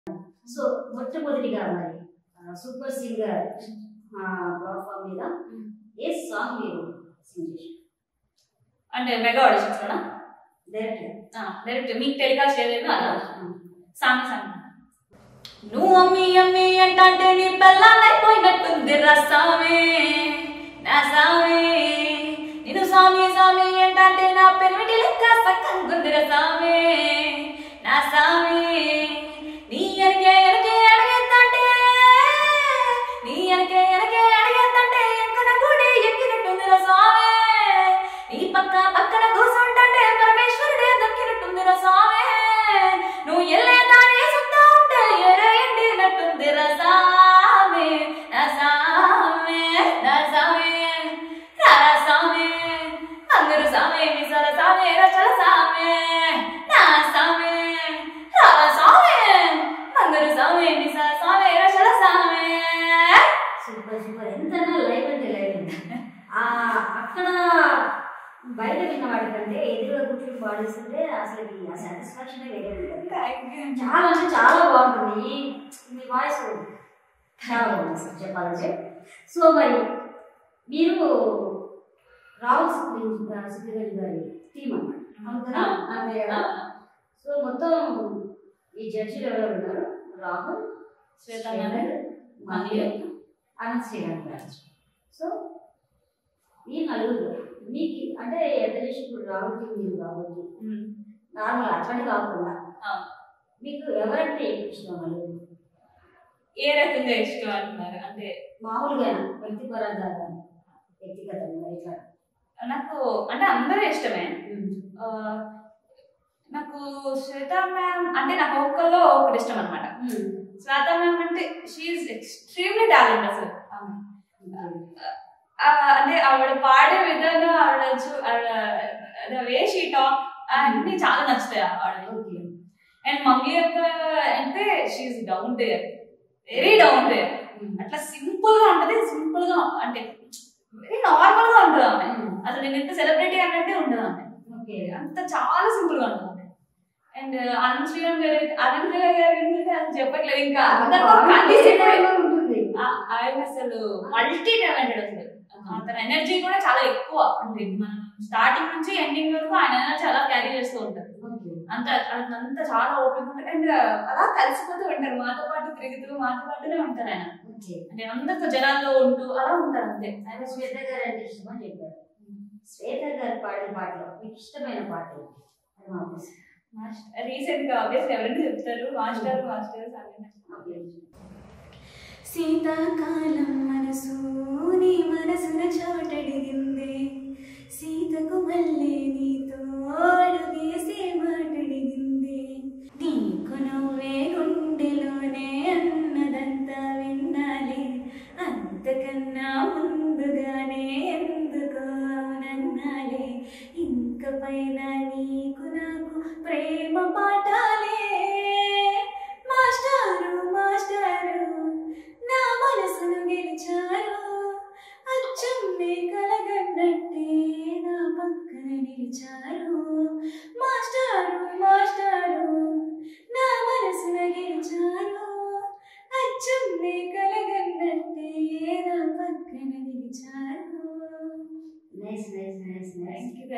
So మొట్టమొదటిగా మరి ఆ, సూపర్ సింగర్ ప్లాట్ఫామ్ మీద ఏ సాంగ్ మీరు సింగ్ చేశారు అంటే మెగా ఆడిషన్స్ కూడా డైరెక్ట్ డైరెక్ట్ మీకు టెలికాస్ట్ చేయలేదు అలా సాంగ్ సాంగ్ నువ్వు అమ్మి అమ్మి అంటే నీ పెళ్ళాలైపోయినట్టుంది రసామే నా సామే నేను సామి సామి అంటే నా పెన్మిటి లెక్క సక్కంగుంది రసామే నా సామే నీ ఎనకే ఎనకే అడిగేద్దంటే నీ ఎనకే ఎనకే అడిగేద్దంటే ఎక్కన గుడి ఎక్కినట్టుంది రసామే నీ పక్క పక్కన కూర్చుంటే పరమేశ్వరుడే దక్కినట్టుంది రసామే నువ్వు ఎల్లే దారి సుత్తా ఉంటే ఎరే ఎండినట్టుంది రసామే రసామే రసామే రసామే అందరూ సామే మిసల సామే రచల సామే నా సామే రసామే అందరూ సామే మిసల సామే రచల సామే సూపర్ సూపర్ ఎంతైనా లైవ్ అంటే లైవ్ ఉంది ఆ అక్కడ బయట విన్న వాటికంటే ఎదురుగా కూర్చొని పాడిస్తుంటే అసలు ఆ సాటిస్ఫాక్షన్ వేరే ఉంటుంది చాలా అంటే చాలా బాగుంటుంది ఈ మీ వాయిస్ చాలా బాగుంది అసలు చెప్పాలంటే సో మరి మీరు రాహుల్ సిద్ధిగంజ్ గారి టీం అన్నమాట అవును కదా? అంతే కదా? సో మొత్తం ఈ జడ్జిలు ఎవరెవరు ఉన్నారు రాహుల్ శ్వేత శ్రీధర్, మహిళ అనంత్ శ్రీరామ్ గారు సో ఈ నలుగురు మీకు అంటే ఎంత చేసి ఇప్పుడు రాహుల్కి మీరు కాబట్టి నార్మల్ అట్లాంటి కాకుండా మీకు ఎవరంటే ఇష్టం వాళ్ళు ఏ రకంగా ఇష్టం అంటున్నారు అంటే మామూలుగా వ్యక్తిపరంగా కానీ వ్యక్తిగతంగా ఇట్లా నాకు అంటే అందరూ ఇష్టమే ఆ, నాకు శ్వేత మ్యామ్ అంటే నాకు ఒక్కల్లో ఒకటి ఇష్టం అనమాట శ్వేత మ్యామ్ అంటే షీఈ్ ఎక్స్ట్రీమ్లీ టాలెంట్ అసలు ఆమె. ఆ, అంటే ఆవిడ పాడే విధానం ఆవిడ చూ- ఆవిడ వే షీ టాక్ అన్ని చాలా నచ్చుతాయి ఆవిడ ఓకే అండ్ మమ్మీ యొక్క అంటే she down there very down there అట్లా సింపుల్ గా ఉంటది సింపుల్ గా అంటే వెరీ నార్మల్ గా ఉంటుంది ఆమె అసలు నేను ఎంత సెలబ్రిటీ అన్నట్టే ఉండదు ఆమె ఓకే అంత చాలా సింపుల్ గా ఉంటుంది అండ్ అనంత్ శ్రీరామ్ గారి అనంత్ శ్రీరామ్ గారి గురించి అసలు చెప్పట్లేదు ఇంకా అందరితో కలిసి కూడా ఉంటుంది ఆ- ఆయన అసలు మల్టీ టాలెంటెడ్ అసలు అతని ఎనర్జీ కూడా చాలా ఎక్కువ అంటే మనం స్టార్టింగ్ నుంచి ఎండింగ్ వరకు ఆయన ఎనర్జీ అలా క్యారీ చేస్తూ ఉంటారు ఓకే అంత అంత చాలా ఓపిక ఉంటుంది అండ్ అలా కలిసిపోతూ ఉంటారు మాతో పాటు తిరుగుతూ మాతో పాటునే ఉంటారు ఆయన ఓకే అంటే అందరితో జనాల్లో ఉంటూ అలా ఉంటారు అంతే ఆయన శ్వేత గారు అంటే ఇష్టమని చెప్పారు శ్వేత గారు పాడిన పాటలు మీకు ఇష్టమైన పాటలు అది మా కోసం. రీసెంట్ గా ఆబ్వియస్ ఎవరైనా చెప్తారు మాస్టర్ మాస్టర్ ఓకే. శీతాకాలం మనసు నీ మనసున చోటడిగిందే సీతకు మళ్ళీ నీతో అడుగేసే మాటడిగిందే నీకు నువ్వే గుండెలోనే అన్నదంతా విన్నాలి అంతకన్నా ముందుగానే ఎందుకో నన్నాలే ఇంక పైన నీకు నాకు ప్రేమ పాఠాలే మాస్టారు మాస్టారు నా మనసును గెలిచారు అచ్చమ్మే కలగన్నట్టే నా పక్కన నిలిచారు మాస్టారు మాస్టారు నా మనసున గెలిచారు అచ్చమ్మే కలగన్నట్టే నా పక్కన నిలిచారు నైస్ నైస్ నైస్ నైస్